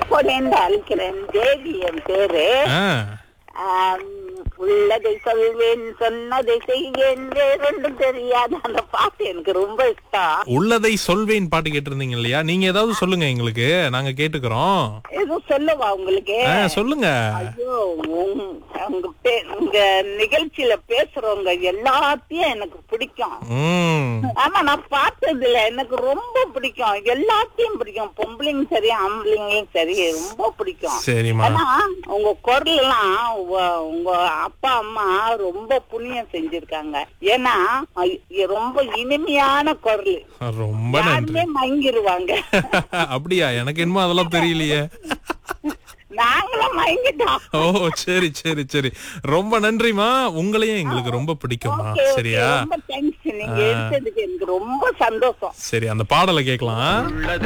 போனேன்னு அழைக்கிறேன் தேவி என் பேரு ஆ, ஆம், உள்ளதை சொல்வேன் சொன்னதை செய்வேன் வேறொன்றும் தெரியாது அந்த பாட்டு எனக்கு ரொம்ப இஷ்டம் உள்ளதை சொல்வேன் பாட்டு கேட்டிருந்தீங்க இல்லையா நீங்க ஏதாவது சொல்லுங்க எங்களுக்கு நாங்க கேட்டுக்கிறோம் எதுவும் சொல்லவா உங்களுக்கு ஆ, சொல்லுங்க ஐயோ உங்க- உங்க பே- உங்க நிகழ்ச்சியில பேசுறவங்க எல்லாத்தையும் எனக்கு பிடிக்கும் ம் ஆமா நான் பார்த்ததுல எனக்கு ரொம்ப பிடிக்கும் எல்லாத்தையும் பிடிக்கும் பொம்பளைங்க சரி ஆம்பளைங்களும் சரி ரொம்ப பிடிக்கும் சரிம்மா ஆனா உங்க குரல் எல்லாம் உங்க- உங்க அப்பா அம்மா ரொம்ப புண்ணியம் செஞ்சிருக்காங்க ஏன்னா ஐ- ரொம்ப இனிமையான குரல் ரொம்ப நன்றி யாருமே மயங்கிருவாங்க அப்படியா எனக்கு என்னமோ அதெல்லாம் தெரியலையே நாங்களும் மயங்கிட்டோம் ஓ சரி சரி சரி ரொம்ப நன்றிமா உங்களையும் எங்களுக்கு ரொம்ப பிடிக்குமா Okay, okay. சரியா ரொம்ப தேங்க்ஸ் நீங்க எடுத்ததுக்கு எனக்கு ரொம்ப சந்தோஷம் சரி அந்த பாடலை கேட்கலாம் உள்ளதை